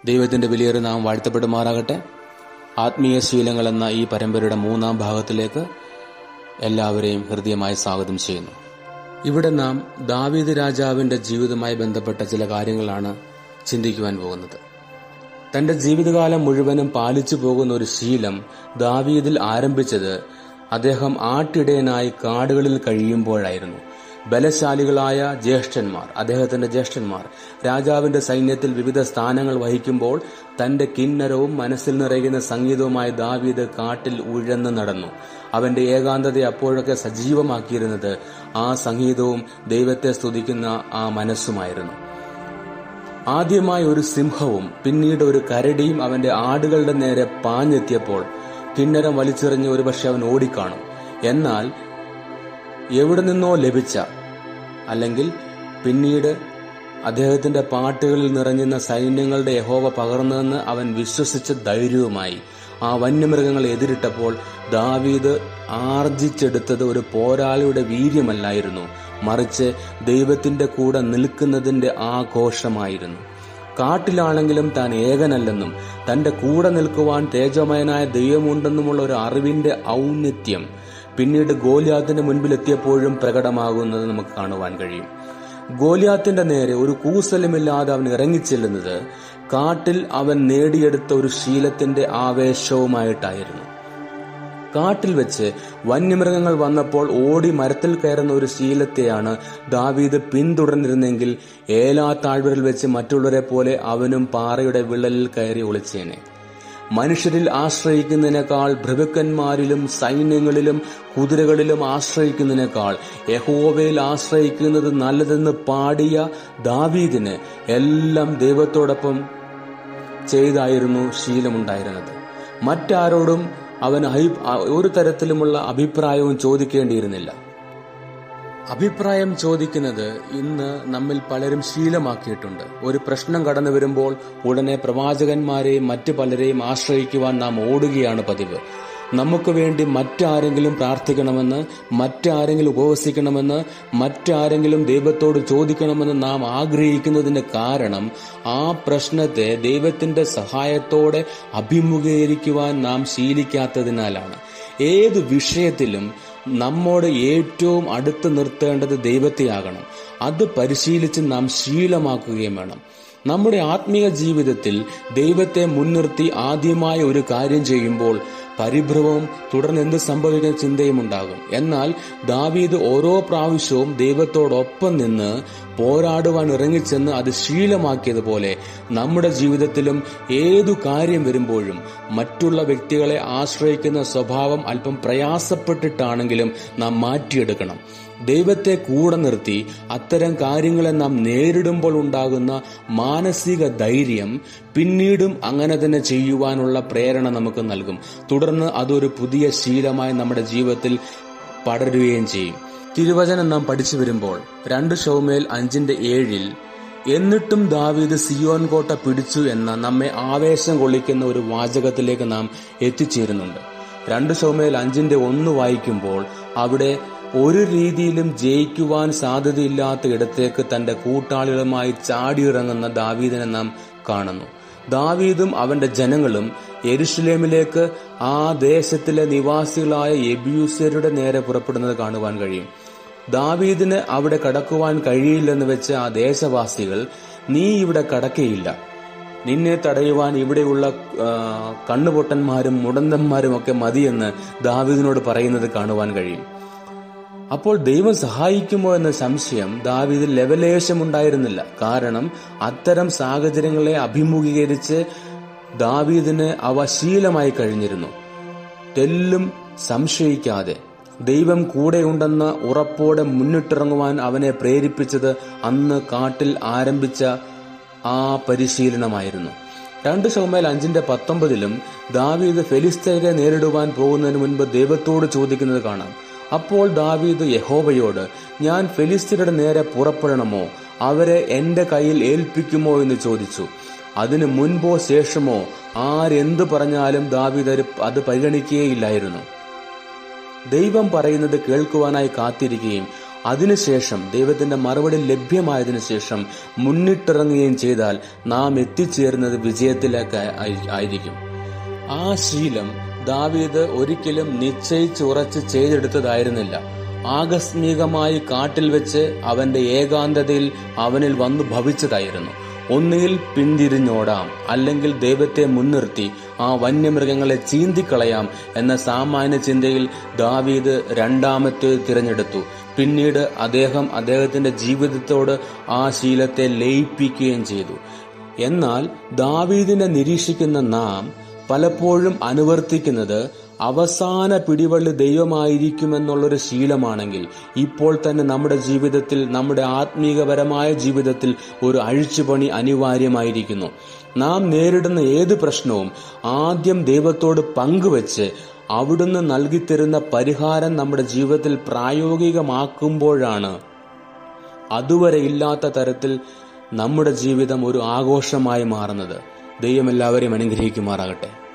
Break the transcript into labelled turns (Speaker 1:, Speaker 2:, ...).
Speaker 1: ദൈവത്തിന്റെ വലിയൊരു നാം വാഴ്ത്തപ്പെടുമാറാകട്ടെ ആത്മീയ ശീലങ്ങൾ എന്ന ഈ പരമ്പരയുടെ മൂന്നാം ഭാഗത്തിലേക്ക് എല്ലാവരെയും ഹൃദയമായി സ്വാഗതം ചെയ്യുന്നു ഇവിടെ നാം ദാവീദ് രാജാവിന്റെ ജീവിതവുമായി ബന്ധപ്പെട്ട ചില കാര്യങ്ങളാണ് ചിന്തിക്കുവാൻ പോകുന്നത് തന്റെ ജീവിതകാലം മുഴുവനും പാലിച്ചു പോകുന്ന ഒരു ശീലം ദാവീദിൽ ആരംഭിച്ചത് അദ്ദേഹം ആട്ടിടയനായി കാടുകളിൽ കഴിയുമ്പോഴായിരുന്നു ബലശാലികളായ ജ്യേഷ്ഠന്മാർ അദ്ദേഹത്തിന്റെ ജ്യേഷ്ഠന്മാർ രാജാവിന്റെ സൈന്യത്തിൽ വിവിധ സ്ഥാനങ്ങൾ വഹിക്കുമ്പോൾ തന്റെ കിന്നരവും മനസ്സിൽ നിറയുന്ന സംഗീതവുമായി ദാവീദ് കാട്ടിൽ ഉഴന്ന് നടന്നു അവന്റെ ഏകാന്തത അപ്പോഴൊക്കെ സജീവമാക്കിയിരുന്നത് ആ സംഗീതവും ദൈവത്തെ സ്തുതിക്കുന്ന ആ മനസ്സുമായിരുന്നു ആദ്യമായി ഒരു സിംഹവും പിന്നീട് ഒരു കരടിയും അവന്റെ ആടുകളുടെ നേരെ പാഞ്ഞെത്തിയപ്പോൾ കിന്നരം വലിച്ചെറിഞ്ഞ് ഒരുപക്ഷെ അവൻ ഓടിക്കാണും എന്നാൽ എവിടെ നിന്നോ ലഭിച്ച അല്ലെങ്കിൽ പിന്നീട് അദ്ദേഹത്തിന്റെ പാട്ടുകളിൽ നിറഞ്ഞുന്ന സൈന്യങ്ങളുടെ യഹോവ പകർന്നതെന്ന് അവൻ വിശ്വസിച്ച ധൈര്യവുമായി ആ വന്യമൃഗങ്ങളെ എതിരിട്ടപ്പോൾ ദാവീദ് ആർജിച്ചെടുത്തത് ഒരു പോരാളിയുടെ വീര്യമല്ലായിരുന്നു മറിച്ച് ദൈവത്തിന്റെ കൂടെ നിൽക്കുന്നതിന്റെ ആഘോഷമായിരുന്നു കാട്ടിലാണെങ്കിലും താൻ ഏകനല്ലെന്നും തന്റെ കൂടെ നിൽക്കുവാൻ തേജമയനായ ദൈവമുണ്ടെന്നുമുള്ള ഒരു അറിവിന്റെ ഔന്നത്യം പിന്നീട് ഗോലിയാത്തിന്റെ മുൻപിലെത്തിയപ്പോഴും പ്രകടമാകുന്നത് നമുക്ക് കാണുവാൻ കഴിയും ഗോലിയാത്തിന്റെ നേരെ ഒരു കൂസലുമില്ലാതെ അവൻ ഇറങ്ങിച്ചെല്ലുന്നത് കാട്ടിൽ അവൻ നേടിയെടുത്ത ഒരു ശീലത്തിന്റെ ആവേശവുമായിട്ടായിരുന്നു കാട്ടിൽ വെച്ച് വന്യമൃഗങ്ങൾ വന്നപ്പോൾ ഓടി മരത്തിൽ കയറുന്ന ഒരു ശീലത്തെയാണ് ദാവീദ് പിന്തുടർന്നിരുന്നെങ്കിൽ ഏലാ താഴ്വരയിൽ വെച്ച് മറ്റുള്ളവരെ പോലെ അവനും പാറയുടെ വിള്ളലിൽ കയറി ഒളിച്ചേനെ മനുഷ്യരിൽ ആശ്രയിക്കുന്നതിനേക്കാൾ ഭൃഭുക്കന്മാരിലും സൈന്യങ്ങളിലും കുതിരകളിലും ആശ്രയിക്കുന്നതിനേക്കാൾ യഹോവയിൽ ആശ്രയിക്കുന്നത് നല്ലതെന്ന് പാടിയ ദാവീദിന് എല്ലാം ദൈവത്തോടൊപ്പം ചെയ്തായിരുന്നു ശീലമുണ്ടായിരുന്നത് മറ്റാരോടും അവൻ ഒരു തരത്തിലുമുള്ള അഭിപ്രായവും ചോദിക്കേണ്ടിയിരുന്നില്ല അഭിപ്രായം ചോദിക്കുന്നത് ഇന്ന് നമ്മിൽ പലരും ശീലമാക്കിയിട്ടുണ്ട് ഒരു പ്രശ്നം കടന്നു വരുമ്പോൾ ഉടനെ പ്രവാചകന്മാരെയും മറ്റു പലരെയും ആശ്രയിക്കുവാൻ നാം ഓടുകയാണ് പതിവ് നമുക്ക് വേണ്ടി മറ്റാരെങ്കിലും പ്രാർത്ഥിക്കണമെന്ന് മറ്റാരെങ്കിലും ഉപവസിക്കണമെന്ന് മറ്റാരെങ്കിലും ദൈവത്തോട് ചോദിക്കണമെന്ന് നാം ആഗ്രഹിക്കുന്നതിന്റെ കാരണം ആ പ്രശ്നത്തെ ദൈവത്തിന്റെ സഹായത്തോടെ അഭിമുഖീകരിക്കുവാൻ നാം ശീലിക്കാത്തതിനാലാണ് ഏത് വിഷയത്തിലും നമ്മോട് ഏറ്റവും അടുത്ത് നിർത്തേണ്ടത് ദൈവത്തെയാകണം അത് പരിശീലിച്ച് നാം ശീലമാക്കുകയും വേണം നമ്മുടെ ആത്മീയ ജീവിതത്തിൽ ദൈവത്തെ മുൻനിർത്തി ആദ്യമായ ഒരു കാര്യം ചെയ്യുമ്പോൾ പരിഭ്രമവും തുടർന്ന് എന്ത് സംഭവിക്കുന്ന ചിന്തയും ഉണ്ടാകും എന്നാൽ ദാവീദ് ഓരോ പ്രാവശ്യവും ദൈവത്തോടൊപ്പം നിന്ന് പോരാടുവാൻ ഇറങ്ങിച്ചെന്ന് അത് ശീലമാക്കിയതുപോലെ നമ്മുടെ ജീവിതത്തിലും ഏതു കാര്യം വരുമ്പോഴും മറ്റുള്ള വ്യക്തികളെ ആശ്രയിക്കുന്ന സ്വഭാവം അല്പം പ്രയാസപ്പെട്ടിട്ടാണെങ്കിലും നാം മാറ്റിയെടുക്കണം ദൈവത്തെ കൂടെ നിർത്തി അത്തരം കാര്യങ്ങളെ നാം നേരിടുമ്പോൾ ഉണ്ടാകുന്ന മാനസിക ധൈര്യം പിന്നീടും അങ്ങനെ തന്നെ ചെയ്യുവാനുള്ള പ്രേരണ നമുക്ക് നൽകും തുടർന്ന് അതൊരു പുതിയ ശീലമായി നമ്മുടെ ജീവിതത്തിൽ പടരുകയും ചെയ്യും തിരുവചനം നാം പഠിച്ചു വരുമ്പോൾ രണ്ട് ഷൗമേൽ അഞ്ചിന്റെ ഏഴിൽ എന്നിട്ടും ദാവീദ് സിയോൻ കോട്ട പിടിച്ചു എന്ന നമ്മെ ആവേശം കൊള്ളിക്കുന്ന ഒരു വാചകത്തിലേക്ക് നാം എത്തിച്ചേരുന്നുണ്ട് രണ്ട് ഷൗമേൽ അഞ്ചിന്റെ ഒന്ന് വായിക്കുമ്പോൾ അവിടെ ഒരു രീതിയിലും ജയിക്കുവാൻ സാധ്യതയില്ലാത്ത ഇടത്തേക്ക് തന്റെ കൂട്ടാളികളുമായി ചാടിയിറങ്ങുന്ന ദാവീദിനെ നാം കാണുന്നു ദാവീദും അവന്റെ ജനങ്ങളും യെരുഷലേമിലേക്ക് ആ ദേശത്തിലെ നിവാസികളായ എബ്യൂസരുടെ നേരെ പുറപ്പെടുന്നത് കാണുവാൻ കഴിയും ദാവീദിന് അവിടെ കടക്കുവാൻ കഴിയില്ലെന്ന് വെച്ച് ആ ദേശവാസികൾ നീ ഇവിടെ കടക്കയില്ല നിന്നെ തടയുവാൻ ഇവിടെയുള്ള കണ്ണുപൊട്ടന്മാരും മുടന്തന്മാരും ഒക്കെ മതിയെന്ന് ദാവീദിനോട് പറയുന്നത് കാണുവാൻ കഴിയും അപ്പോൾ ദൈവം സഹായിക്കുമോ എന്ന സംശയം ദാവീദിൽ ലെവലേശമുണ്ടായിരുന്നില്ല കാരണം അത്തരം സാഹചര്യങ്ങളെ അഭിമുഖീകരിച്ച് ദാവീദിന് അവ ശീലമായി കഴിഞ്ഞിരുന്നു തെല്ലും സംശയിക്കാതെ ദൈവം കൂടെയുണ്ടെന്ന ഉറപ്പോടെ മുന്നിട്ടിറങ്ങുവാൻ അവനെ പ്രേരിപ്പിച്ചത് അന്ന് കാട്ടിൽ ആരംഭിച്ച ആ പരിശീലനമായിരുന്നു രണ്ട് ശവമേൽ അഞ്ചിന്റെ പത്തൊമ്പതിലും ദാവീദ് ഫെലിസ്തരെ നേരിടുവാൻ പോകുന്നതിന് മുൻപ് ദൈവത്തോട് ചോദിക്കുന്നത് കാണാം അപ്പോൾ ദാവീദ് യഹോവയോട് ഞാൻ ഫെലിസ്തീനയുടെ നേരെ പുറപ്പെടണമോ അവരെ എന്റെ കയ്യിൽ ഏൽപ്പിക്കുമോ എന്ന് ചോദിച്ചു അതിന് മുൻപോ ശേഷമോ ആരെന്ത് പറഞ്ഞാലും ദാവീദ് അത് പരിഗണിക്കുകയില്ലായിരുന്നു ദൈവം പറയുന്നത് കേൾക്കുവാനായി കാത്തിരിക്കുകയും അതിനുശേഷം ദൈവത്തിന്റെ മറുപടി ലഭ്യമായതിനു ശേഷം മുന്നിട്ടിറങ്ങുകയും ചെയ്താൽ നാം എത്തിച്ചേരുന്നത് വിജയത്തിലേക്ക് ആയി- ആയിരിക്കും ആ ശീലം ദാവീദ് ഒരിക്കലും നിശ്ചയിച്ചുറച്ച് ചെയ്തെടുത്തതായിരുന്നില്ല ആകസ്മികമായി കാട്ടിൽ വെച്ച് അവന്റെ ഏകാന്തതയിൽ അവനിൽ വന്നു ഭവിച്ചതായിരുന്നു ഒന്നുകിൽ പിന്തിരിഞ്ഞോടാം അല്ലെങ്കിൽ ദൈവത്തെ മുൻനിർത്തി ആ വന്യമൃഗങ്ങളെ ചീന്തിക്കളയാം എന്ന സാമാന്യ ചിന്തയിൽ ദാവീദ് രണ്ടാമത്തെ തിരഞ്ഞെടുത്തു പിന്നീട് അദ്ദേഹം അദ്ദേഹത്തിന്റെ ജീവിതത്തോട് ആ ശീലത്തെ ലയിപ്പിക്കുകയും ചെയ്തു എന്നാൽ ദാവീദിനെ നിരീക്ഷിക്കുന്ന നാം പലപ്പോഴും അനുവർത്തിക്കുന്നത് അവസാന പിടിവള്ളി ദൈവമായിരിക്കുമെന്നുള്ളൊരു ശീലമാണെങ്കിൽ ഇപ്പോൾ തന്നെ നമ്മുടെ ജീവിതത്തിൽ നമ്മുടെ ആത്മീകപരമായ ജീവിതത്തിൽ ഒരു അഴിച്ചുപണി അനിവാര്യമായിരിക്കുന്നു നാം നേരിടുന്ന ഏത് പ്രശ്നവും ആദ്യം ദൈവത്തോട് പങ്കുവെച്ച് അവിടുന്ന് നൽകിത്തരുന്ന പരിഹാരം നമ്മുടെ ജീവിതത്തിൽ പ്രായോഗികമാക്കുമ്പോഴാണ് അതുവരെ ഇല്ലാത്ത തരത്തിൽ നമ്മുടെ ജീവിതം ഒരു ആഘോഷമായി മാറുന്നത് ദൈവം എല്ലാവരെയും അനുഗ്രഹിക്കുമാറാകട്ടെ